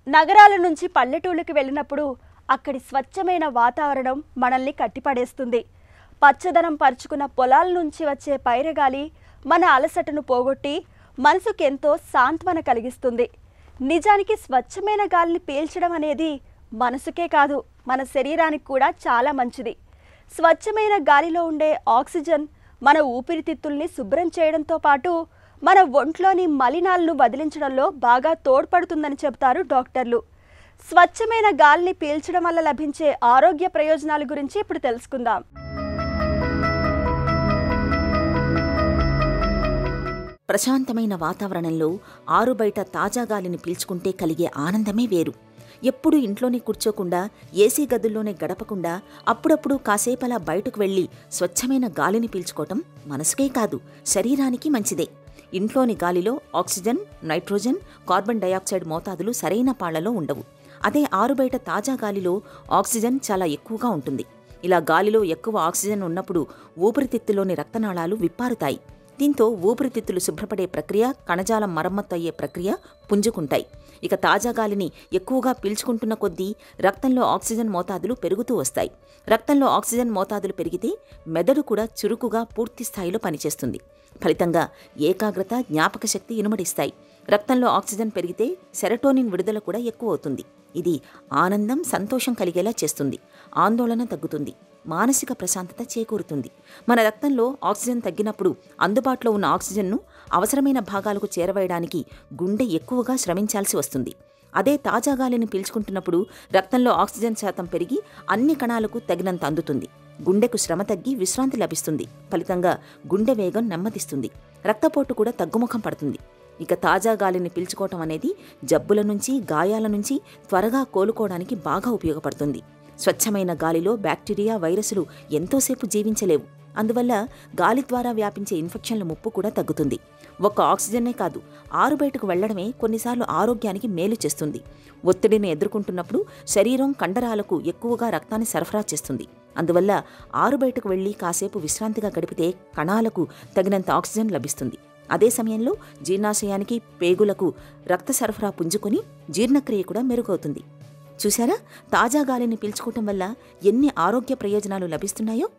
నగరాల నుంచి పల్లెటూళ్ళకి వెళ్ళినప్పుడు అక్కడి స్వచ్ఛమైన వాతావరణం మనల్ని కట్టిపడేస్తుంది పచ్చదనం పరుచుకున్న పొలాల నుంచి వచ్చే పైరగాలి మన అలసటను పోగొట్టి మనసుకెంతో సాంత్వన కలిగిస్తుంది నిజానికి స్వచ్ఛమైన గాలిని పీల్చడం అనేది మనసుకే కాదు మన శరీరానికి కూడా చాలా మంచిది స్వచ్ఛమైన గాలిలో ఉండే ఆక్సిజన్ మన ఊపిరితిత్తుల్ని శుభ్రం చేయడంతో పాటు మన ఒంట్లోని మలినాలను వదిలించడంలో బాగా తోడ్పడుతుందని చెబుతారు డాక్టర్లు స్వచ్ఛమైన గాలిని పీల్చడం వల్ల లభించే ఆరోగ్య ప్రయోజనాల గురించి ఇప్పుడు తెలుసుకుందాం ప్రశాంతమైన వాతావరణంలో ఆరుబయట తాజా గాలిని పీల్చుకుంటే కలిగే ఆనందమే వేరు ఎప్పుడూ ఇంట్లోనే కూర్చోకుండా ఏసీ గదుల్లోనే గడపకుండా అప్పుడప్పుడు కాసేపలా బయటకు వెళ్ళి స్వచ్ఛమైన గాలిని పీల్చుకోవటం మనసుకే కాదు శరీరానికి మంచిదే ఇంట్లోని గాలిలో ఆక్సిజన్ నైట్రోజన్ కార్బన్ డయాక్సైడ్ మోతాదులు సరైన పాళ్లలో ఉండవు అదే ఆరుబయట తాజా గాలిలో ఆక్సిజన్ చాలా ఎక్కువగా ఉంటుంది ఇలా గాలిలో ఎక్కువ ఆక్సిజన్ ఉన్నప్పుడు ఊపిరితిత్తులోని రక్తనాళాలు విప్పారుతాయి దీంతో ఊపిరితిత్తులు శుభ్రపడే ప్రక్రియ కణజాలం మరమ్మత్తు అయ్యే ప్రక్రియ పుంజుకుంటాయి ఇక తాజా గాలిని ఎక్కువగా పీల్చుకుంటున్న కొద్దీ రక్తంలో ఆక్సిజన్ మోతాదులు పెరుగుతూ వస్తాయి రక్తంలో ఆక్సిజన్ మోతాదులు పెరిగితే మెదడు కూడా చురుకుగా పూర్తి స్థాయిలో పనిచేస్తుంది ఫలితంగా ఏకాగ్రత జ్ఞాపక శక్తి ఇనుమడిస్తాయి రక్తంలో ఆక్సిజన్ పెరిగితే సెరటోనిన్ విడుదల కూడా ఎక్కువ అవుతుంది ఇది ఆనందం సంతోషం కలిగేలా చేస్తుంది ఆందోళన తగ్గుతుంది మానసిక ప్రశాంతత చేకూరుతుంది మన రక్తంలో ఆక్సిజన్ తగ్గినప్పుడు అందుబాటులో ఉన్న ఆక్సిజన్ను అవసరమైన భాగాలకు చేరవేయడానికి గుండె ఎక్కువగా శ్రమించాల్సి వస్తుంది అదే తాజా గాలిని పీల్చుకుంటున్నప్పుడు రక్తంలో ఆక్సిజన్ శాతం పెరిగి అన్ని కణాలకు తగినంత అందుతుంది గుండెకు శ్రమ తగ్గి విశ్రాంతి లభిస్తుంది ఫలితంగా గుండె వేగం నెమ్మదిస్తుంది రక్తపోటు కూడా తగ్గుముఖం పడుతుంది ఇక తాజా గాలిని పీల్చుకోవటం అనేది జబ్బుల నుంచి గాయాల నుంచి త్వరగా కోలుకోవడానికి బాగా ఉపయోగపడుతుంది స్వచ్ఛమైన గాలిలో బ్యాక్టీరియా వైరస్లు ఎంతోసేపు జీవించలేవు అందువల్ల గాలి ద్వారా వ్యాపించే ఇన్ఫెక్షన్ల ముప్పు కూడా తగ్గుతుంది ఒక్క ఆక్సిజనే కాదు ఆరు బయటకు వెళ్లడమే కొన్నిసార్లు ఆరోగ్యానికి మేలు చేస్తుంది ఒత్తిడిని ఎదుర్కొంటున్నప్పుడు శరీరం కండరాలకు ఎక్కువగా రక్తాన్ని సరఫరా చేస్తుంది అందువల్ల ఆరు బయటకు వెళ్లి కాసేపు విశ్రాంతిగా గడిపితే కణాలకు తగినంత ఆక్సిజన్ లభిస్తుంది అదే సమయంలో జీర్ణాశయానికి పేగులకు రక్త సరఫరా పుంజుకొని జీర్ణక్రియ కూడా మెరుగవుతుంది చూశారా తాజా గాలిని పీల్చుకోవటం వల్ల ఎన్ని ఆరోగ్య ప్రయోజనాలు లభిస్తున్నాయో